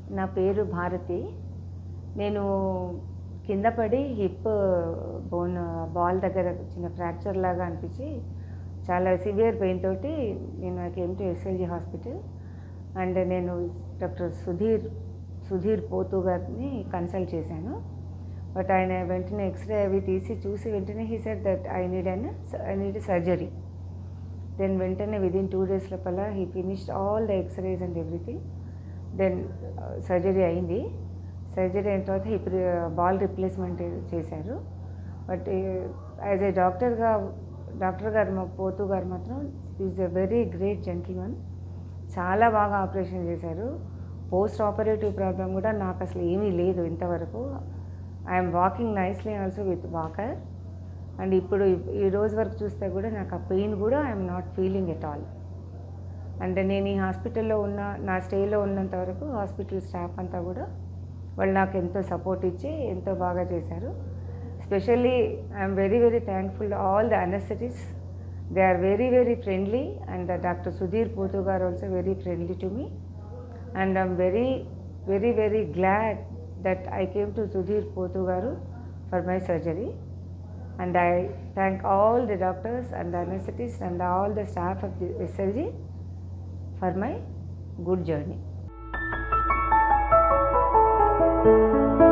నా పేరు భారతి నేను కింద పడి హిప్ బోన్ బాల్ దగ్గర చిన్న ఫ్రాక్చర్ లాగా అనిపించి చాలా సివియర్ పెయిన్ తోటి నేను I came to SLG hospital and నేను డాక్టర్ సుధీర్ సుధీర్ పోతు గారిని కన్సల్ట్ చేశాను బట్ ఆయన వెంటనే ఎక్స్రే అవి తీసి చూసి వెంటనే he said that I need an I need surgery then వెంటనే విదిన్ టూ డేస్ లోపల he finished all the x-rays and everything then surgery అయింది సర్జరీ అయిన తర్వాత హిప్ బాల్ రిప్లేస్మెంట్ చేశారు బట్ యాజ్ ఏ డాక్టర్గా డాక్టర్ గారు మా పోతు గారు మాత్రం is a very great gentleman చాలా బాగా ఆపరేషన్ చేశారు పోస్ట్ ఆపరేటివ్ ప్రాబ్లం కూడా నాకు అసలు ఏమీ లేదు ఇంతవరకు I'm walking nicely also with walker and ఇప్పుడు ఈ రోజు వరకు చూస్తే కూడా నాకు ఆ పెయిన్ కూడా I'm not feeling at all అంటే నేను ఈ హాస్పిటల్లో ఉన్న నా స్టేలో ఉన్నంత వరకు హాస్పిటల్ స్టాఫ్ అంతా కూడా వాళ్ళు నాకు ఎంతో సపోర్ట్ ఇచ్చి ఎంతో బాగా చేశారు specially I'm very very thankful all the anaesthetists they are very very friendly and doctor Sudheer Pothu గారు also very friendly to me and I'm very very very glad that I came to Sudheer Pothu గారు for my surgery and I thank all the doctors and the anesthetists and all the staff of the SLG for my good journey.